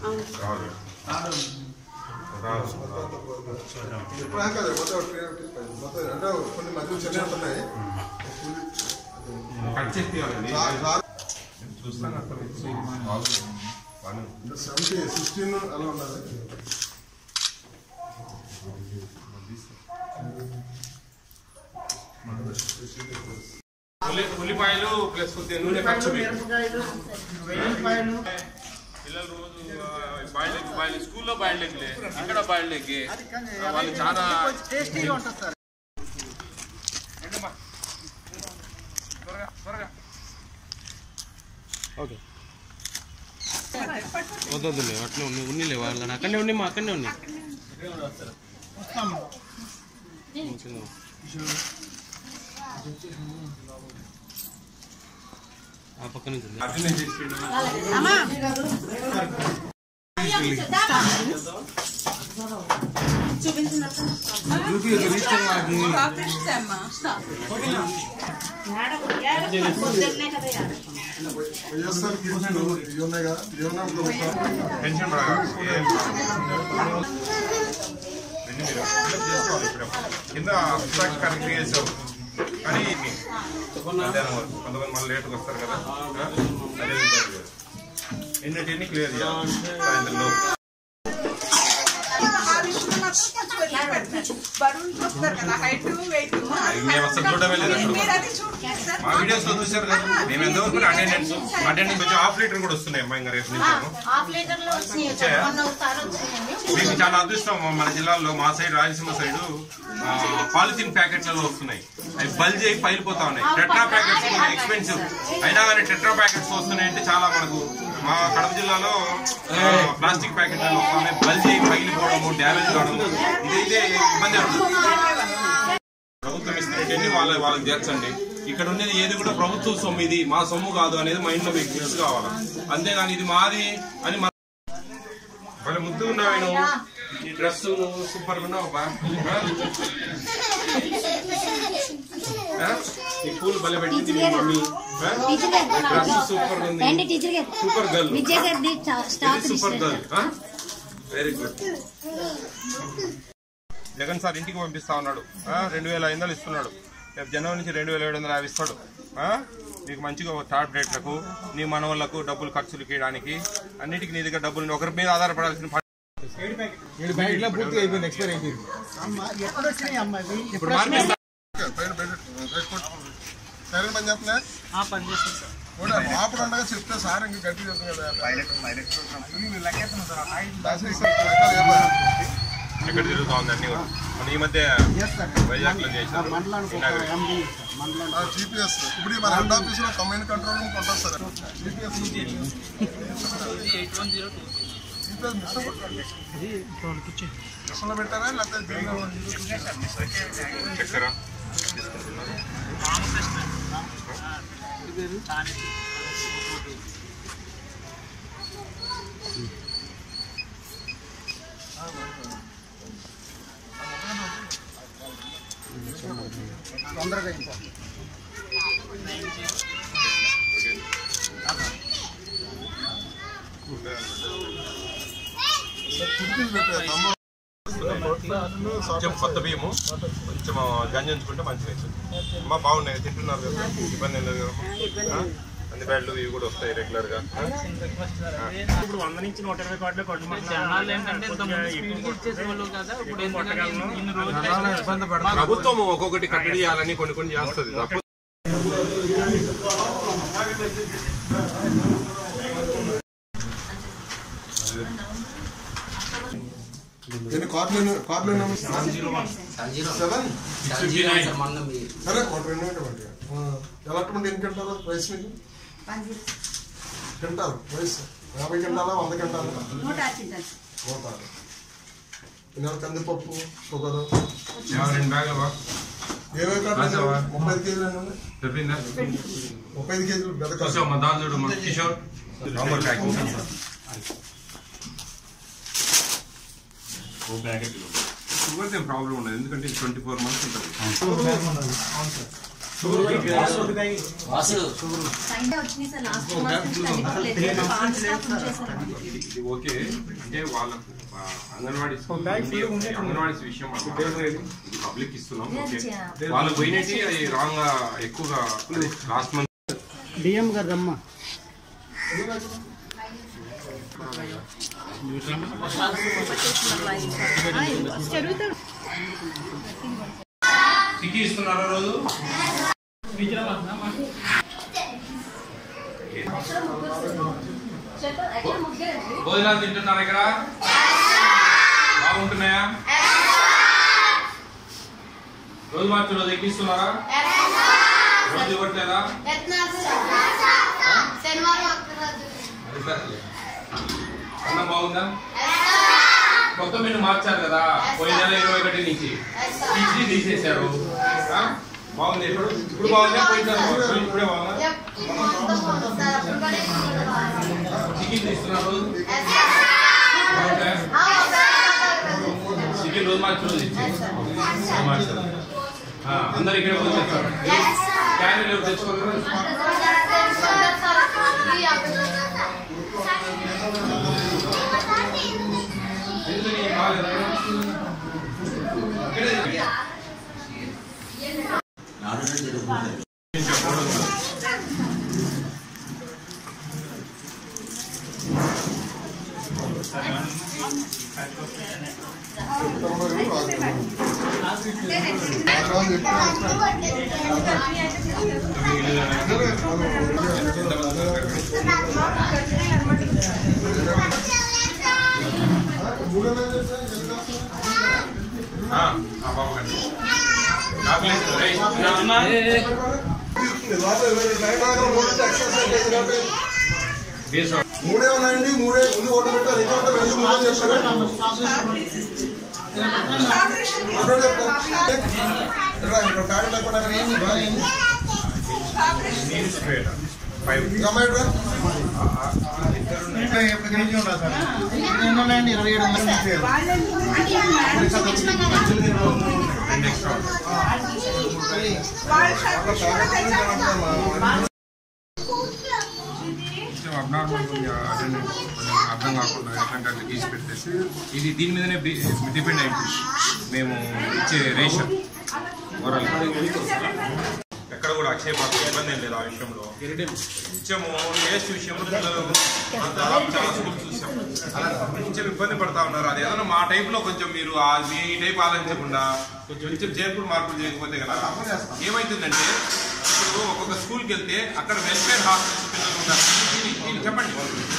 రాదు రాదు ఇప్పుడు కాదు మొత్తం మొత్తం అంటే కొన్ని మధ్యలో చిన్న ఉంటున్నాయి కట్ చేసి తీయాలండి రా- రా- చూస్తాను అక్కడ బాగానే ఉంది. సెవెంటీ సిక్స్టీన్ అలా ఉన్నది ఉల్లి- ఉల్లిపాయలు ప్లస్ కొద్దిగా నూనె ఖర్చు మీకు. పిల్లలు రోజు బాయిల్ ఎగ్ బాయిల్ స్కూల్లో బాయిల్ ఎగ్లే ఇక్కడ బాయిల్ ఎగ్ వాళ్ళు చాలా టేస్టీగా ఉంటుంది సార్ ఏంటమ్మా? త్వరగా త్వరగా వద్దొద్దులే అట్లా ఉన్ని ఉన్నిలే వాళ్ళని అక్కడనే ఉన్ని మా అక్కడనే ఉన్ని ఆ పక్క నుంచి ఉంది. అర్జున్ ఏం చేసిండు? వైఎస్ఆర్ కిడ్స్ ఇవి ఉన్నాయి కదా ఇవి ఉన్నాయి ఇప్పుడు టెన్షన్ పడగా ఏం కాదు. రెండు మీరు ఫిల్అప్ చేసుకోవాలి ఇప్పుడు కింద అబ్స్ట్రాక్ట్ కరెక్ట్ చేసావు కానీ ఇది మధ్యాహ్నం వరకు కొంతమంది మళ్ళీ లేట్గా వస్తారు కదా ఆ? అదే ఇబ్బంది లేదు. ఎన్నిటిని క్లియర్ చేయాలి సాయంత్రం లోపు. బరువులు చూస్తారు కదా హైట్ వెయిట్ మేము అసలు చూడమే లేదు అసలు. మీరు అది చూడండి సార్ మా వీడియోస్ లో చూసారు కదా మేము ఎంతవరకు అటెండెన్స్ అటెండెన్స్ వచ్చి హాఫ్ లీటర్ కూడా వస్తున్నాయి అమ్మా ఇంకా రేపు నుంచి హాఫ్ లీటర్ లో వచ్చినాయి వచ్చాయా? మొన్న ఒకసారి వచ్చినాయండి మీకు చాలా అదృష్టం మన జిల్లాలో మా సైడ్ రాయలసీమ సైడ్ పాలిథిన్ ప్యాకెట్లలో వస్తున్నాయి అవి బల్జ్ అయి పైలిపోతా ఉన్నాయి టెట్రా ప్యాకెట్స్ కొంచెం ఎక్స్పెన్సివ్ అయినా కానీ టెట్రా ప్యాకెట్స్ వస్తున్నాయి అంటే చాలా మనకు మా కడప జిల్లాలో ప్లాస్టిక్ ప్యాకెట్లలో వస్తున్నాయి బల్జ్ అయి పగిలిపోవడము డ్యామేజ్ కావడం ఇదైతే ఇబ్బంది అవుతుంది ప్రభుత్వం ఇస్తున్నటువంటి వాళ్ళ వాళ్ళకి చేర్చండి ఇక్కడ ఉండేది ఏది కూడా ప్రభుత్వ సొమ్ము ఇది మా సొమ్ము కాదు అనేది మైండ్ లో మీకు తెలుసు కావాలి అంతేగాని ఇది మాది అని మన వాళ్ళ ముద్దు ఉన్నావు నువ్వు ఈ డ్రెస్ సూపర్ ఉన్నావు బా ఆ? ఈ పూలు భలే పెట్టింది మీ మమ్మీ ఆ? డ్రెస్ సూపర్ ఉంది ఏంటి టీచర్ గారు సూపర్ గర్ల్ విజయ్ గారిది స్టాక్ super girl very good Jagan sir ఇంటికి పంపిస్తా ఉన్నాడు ఆ, రెండు వేల ఐదు వందలు ఇస్తున్నాడు రేపు జనవరి నుంచి రెండు వేల ఏడు వందల యాభై ఇస్తాడు ఆ? నీకు మంచిగా థర్డ్ రేట్లకు నీ మనవాళ్ళకు డబ్బులు ఖర్చులు చేయడానికి అన్నిటికీ నీ దగ్గర డబ్బులు ఉన్నాయి. ఒకరి మీద ఆధారపడాల్సిన పని ఎప్పుడు వచ్చినాయి అమ్మా ఇవి ఇప్పుడు మార్కెట్ పైన బయట రైట్ కొట్టు. సైరన్ పని చేస్తున్నా కూడా లోపల ఉండగా చెప్తే సార్ ఇంకా గట్టి చెప్తుంది కదా దాసి ఇస్తారు. లెక్కలు ఏం లేదు. ఎక్కడ తిరుగుతా ఉంది అన్ని కూడా. మన ఈ మధ్య వైజాగ్ లో చేశారు ఇనాగరేషన్. ఎండి మండలం ఆ, జీపీఎస్ ఇప్పుడు ఈ మన హెడ్ ఆఫీస్ లో కమాండ్ కంట్రోల్ రూమ్ కొంటారు సార్ జీపీఎస్ జీపీఎస్ మిషన్లో పెట్టారా లేకపోతే దీనిలో చక్కెర తొందరగా అయిపోతుంది కుర్చీలు పెట్టారు తమ్మ కొంచెం కొత్త బియ్యము కొంచెం గంజించుకుంటే మంచిగా అవుతుంది అమ్మ బాగున్నాయి తింటున్నారు కదా ఇబ్బంది ఏం లేదు కదా ఆ? అన్ని బ్యాడ్లు ఇవి కూడా వస్తాయి రెగ్యులర్ గా ఆ? ఇప్పుడు వంద నుంచి నూట ఇరవై కార్డులు కొట్టమంటున్నారు జనాలు ఏంటంటే ఇంతకుముందు స్పీడ్గా ఇచ్చేసేవాళ్ళు కదా ఇప్పుడు ఎందుకంటే ఇన్ని రోజులు ప్రభుత్వం ఒక్కొక్కటి కట్టడి చేయాలని కొన్ని కొన్ని చేస్తుంది తప్ప ఎన్ని కార్డులు కార్డులు సెవెన్ సరే ఒక రెండు ఇవ్వండి ఎలాంటి ఎన్ని గంటల వయసు మీకు గంటలు వయసు యాభై గంటల వంద గంటల నూట ఆచిందండి నూట ఆరు ఇన్నర కందిపప్పు షుగర్ రెండు బ్యాగులు ఏవే కార్డులు రాసావా? ముప్పై ఐదు కేజీలు అండి చెప్పిందా ముప్పై ఐదు కేజీలు పెద్ద కార్డు చూసావు మా దాని చూడు మా కిషోర్ నార్మల్ ప్యాకింగ్ షుగర్ ఏం ప్రాబ్లం ఉండదు ఎందుకంటే ఇది ట్వంటీ ఫోర్ మంత్స్ ఉంటుంది సండే వచ్చినాయి సార్ లాస్ట్ మంత్ నుంచి తగ్గిపోలేదు పాత స్టాక్ ఉంచేసారు ఇది ఓకే అంటే వాళ్ళకు ఆ, అంగన్వాడీ స్కూల్ ఉంది. అంగన్వాడీ విషయం మనం ఇది పబ్లిక్ ఇస్తున్నాం ఓకే వాళ్ళకి పోయినట్టు అది రాంగ్ గా ఎక్కువగా లాస్ట్ మంత్ డిఎం గారు రమ్మా సిక్కి ఇస్తున్నారా రోజు భోజనాలు తింటున్నారా ఇక్కడ బాగుంటున్నాయా రోజు మార్చి రోజు ఎక్కిస్తున్నారా రోజు ఇవ్వట్లేదా అది సరే. అన్నం బాగుందా కొత్త మెను మార్చారు కదా పోయిన నెల ఇరవై ఒకటి నుంచి ఇడ్లీ తీసేశారు ఆ? బాగుంది ఇప్పుడు ఇప్పుడు బాగుందా పోయిన నెల బాగుందా? ఇప్పుడే బాగుందా చికెన్ తీస్తున్నారు బాగుంటాయా? చికెన్ రోజు మార్చి రోజు ఇచ్చేయి. రోజు మార్చి రోజు. ఆ, అందరు ఇక్కడే వచ్చేస్తారు క్యారీలు ఎవరు తెచ్చుకోరు ఎందుకు నీకు బాగాలేదా? ఇక్కడే ఆ, ఆ బాబు గారు. చాక్లెట్ రైస్ తిన్నా? బేస్ మూడే ఉన్నాయండి మూడే ముందు ఓటు పెట్టారు ఇంకా ఒకటి రెండు మూడు చేస్తారు అప్పుడు చెప్తాను. ఇక్కడ ఇక్కడ ప్యాకెట్ లేకుండా అక్కడ ఏంది బాగా ఏంది నీరు స్ప్రేడ్ ఫైవ్ ఈ అమ్మాయి రా. ఎన్ని ఉన్నాయండి ఇరవై ఏడు ఉన్నాయి రెండు ఎక్స్ట్రా కొంచెం అబ్నార్మల్ అటెండెంట్ కొంచెం అర్థం కాకుండా ఎట్లాంటి అట్లా గీసి పెట్టేసి ఇది దీని మీదనే డిపెండ్ అయిపోయింది మేము ఇచ్చే రేషన్ ఓరల్ ఎక్కడ కూడా అక్షయ పాత్ర ఇబ్బంది ఏం లేదు ఆ విషయంలో కొంచెము టేస్ట్ విషయంలో పిల్లలు దాదాపు చాలా స్కూల్ చూసాం కొంచెం ఇబ్బంది పడతా ఉన్నారు అది ఏదైనా మా టైప్ లో కొంచెం మీరు ఆ మీ టైప్ ఆలోచించకుండా కొంచెం కొంచెం చేర్పులు మార్పులు చేయకపోతే కదా ఏమైతుందంటే ఇప్పుడు ఒక్కొక్క స్కూల్కి వెళ్తే అక్కడ వెల్ఫేర్ హాస్టల్స్ పిల్లలు ఉన్నారు ఇది- ఇది చెప్పండి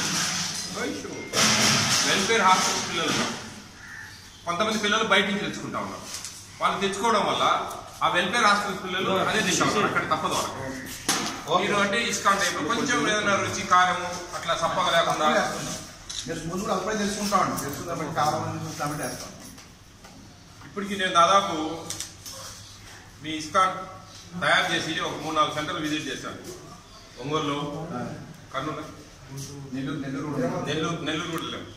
వెల్ఫేర్ హాస్టల్స్ పిల్లలు ఉన్నారు. కొంతమంది పిల్లలు బయట నుంచి తెచ్చుకుంటా ఉన్నారు వాళ్ళు తెచ్చుకోవడం వల్ల ఆ వెల్ఫేర్ హాస్టల్ పిల్లలు అదే తెచ్చారు అక్కడ తప్పదు వాళ్ళకి మీరు అంటే ఇస్కాన్ టైప్ కొంచెం ఏదైనా రుచి కారము అట్లా సప్పగా లేకుండా ముందు కూడా అప్పుడే తెలుసుకుంటామండి తెలుసుకుంటాం కావాలని చూస్తామంటే వేస్తాం ఇప్పటికి నేను దాదాపు మీ ఇస్కాన్ తయారు చేసి ఒక మూడు నాలుగు సెంటర్లు విజిట్ చేశాను ఒంగోలు కర్నూలు నెల్లూరు నెల్లూరు నెల్లూరు నెల్లూరు కూడా లేవు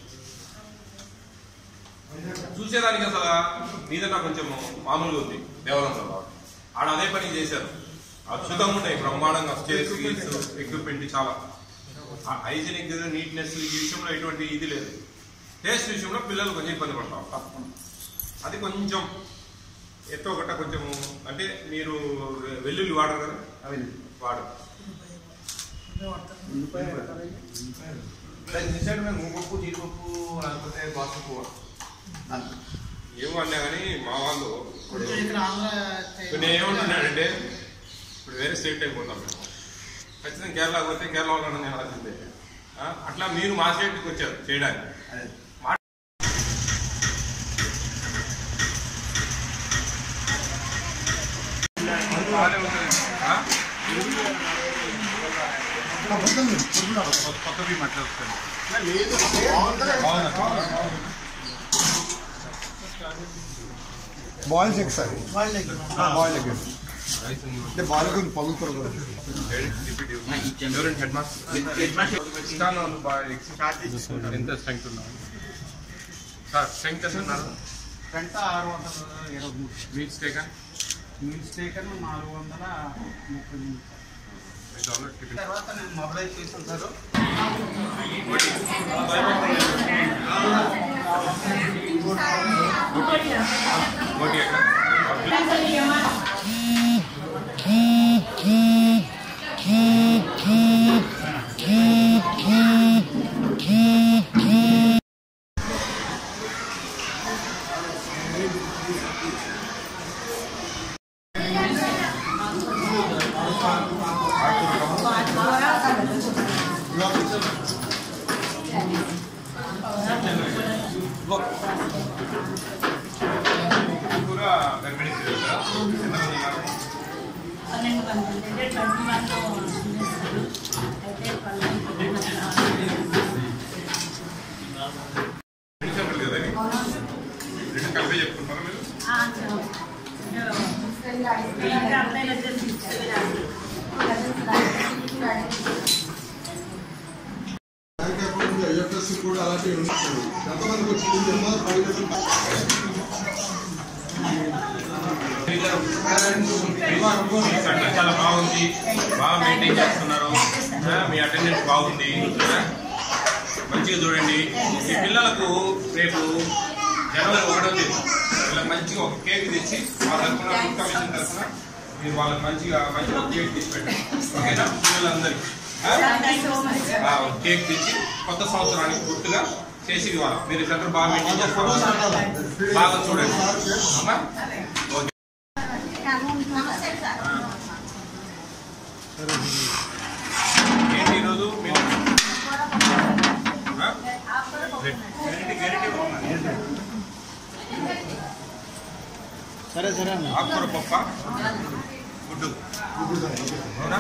చూసేదానికి అసలు మీదన్నా కొంచెం మామూలుగా ఉంది దేవరంలో ఆడ అదే పని చేశారు అద్భుతంగా ఉన్నాయి బ్రహ్మాండంగా స్టేజ్ ఎక్విప్మెంట్ చాలా హైజీనిక్ నీట్నెస్ ఈ విషయంలో ఎటువంటి ఇది లేదు టేస్ట్ విషయంలో పిల్లలు కొంచెం ఇబ్బంది పడతాం అది కొంచెం ఎట్టో ఒకట కొంచెం అంటే మీరు వెల్లుల్లి వాడరు కదా వాడరు మూపప్పు జీడిపప్పు లేకపోతే బాసుపప్పు ఏమో అన్నా కానీ మా వాళ్ళు ఇక్కడ ఆంధ్ర ఇప్పుడు నేను ఏమంటున్నానంటే ఇప్పుడు వేరే స్టేట్ అయిపోతాం మేము ఖచ్చితంగా కేరళ పోతే కేరళ వాళ్ళు నేను ఆలోచించే ఆ, అట్లా మీరు మా స్టేట్కి వచ్చారు చేయడానికి మా- బాగానే ఉంటుంది. ఆ? కొత్త బియ్యం అట్లా వస్తుంది boil check sir boil egg rice ఉంది. అంటే బాయిల్ కొంచెం పలుకుతారు కూడా ఎవరండి హెడ్ మాస్టర్ ఇస్తాను వాళ్ళు బాగా ఎక్స్- ఎంత స్ట్రెంగ్త్ ఉన్నారు సార్ స్ట్రెంగ్త్ ఎంత ఉన్నారు గంట ఆరు వందల ఇరవై మూడు మీట్ స్టేకన్ మీల్ స్టేకర్లు నాలుగు వందల ముప్పై నిమిషాలు తర్వాత నేను మొబైల్ చేసాను సార్ ఓకే అక్కడ కూర గర్భిణీ స్త్రీలు కదా? ఎంతమంది ఉన్నారు? పన్నెండు మంది అంటే ట్వంటీ వన్లో చేస్తారు అయితే పన్నెండు రెండు సెంటర్లు కదా ఇవి? రెండు కలిపే చెప్పుకుంటారా మీరు అబ్బాయిలు వచ్చేసి బ్యాంక్ అకౌంట్ ఐఎఫ్ఎస్సి కూడా అలాంటివి ఉంటాయి ఎంతమందికి వచ్చింది ఎన్నో పది మీ సెంటర్ చాలా బాగుంది బాగా మెయింటైన్ చేస్తున్నారు ఆ, మీ అటెండెన్స్ బాగుంది ఆ, మంచిగా చూడండి మీ పిల్లలకు రేపు జనవరి ఒకటో తేదీ వీళ్ళకి మంచిగా ఒక కేక్ తెచ్చి మా తరఫున ఫుడ్ కమిషన్ తరఫున మీరు వాళ్ళకి మంచిగా మంచిగా ఒక కేక్ తెచ్చి పెట్టండి ఓకేనా పిల్లలందరికీ ఆ? ఆ, ఒక కేక్ తెచ్చి కొత్త సంవత్సరానికి గుర్తుగా చేసి ఇవ్వాలి మీరు సెంటర్ బాగా మెయింటైన్ చేస్తారు బాగా చూడండి అమ్మా ఓకే ఏంటి ఈరోజు మీరు ఆ? సరే సరే అన్న ఆకుకూర పప్ప గుడ్డు అవునా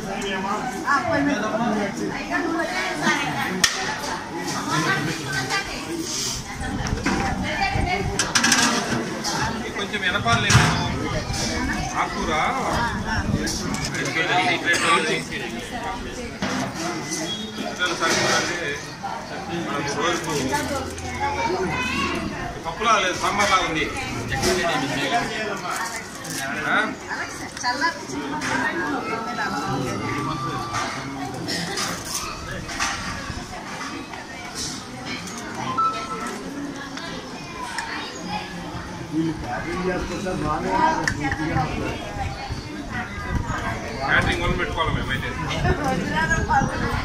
ఇది కొంచెం ఎనపాలు లేదు ఆకుకూర రెండు కేజీలు, రెండు కేజీలు. పిల్లలు సరిపడా అంటే మనం రోజుకు పప్పులా లేదు సాంబార్లా ఉంది ఆ? క్యాటరింగ్ వాళ్ళు పెట్టుకోవాలి మేమైతే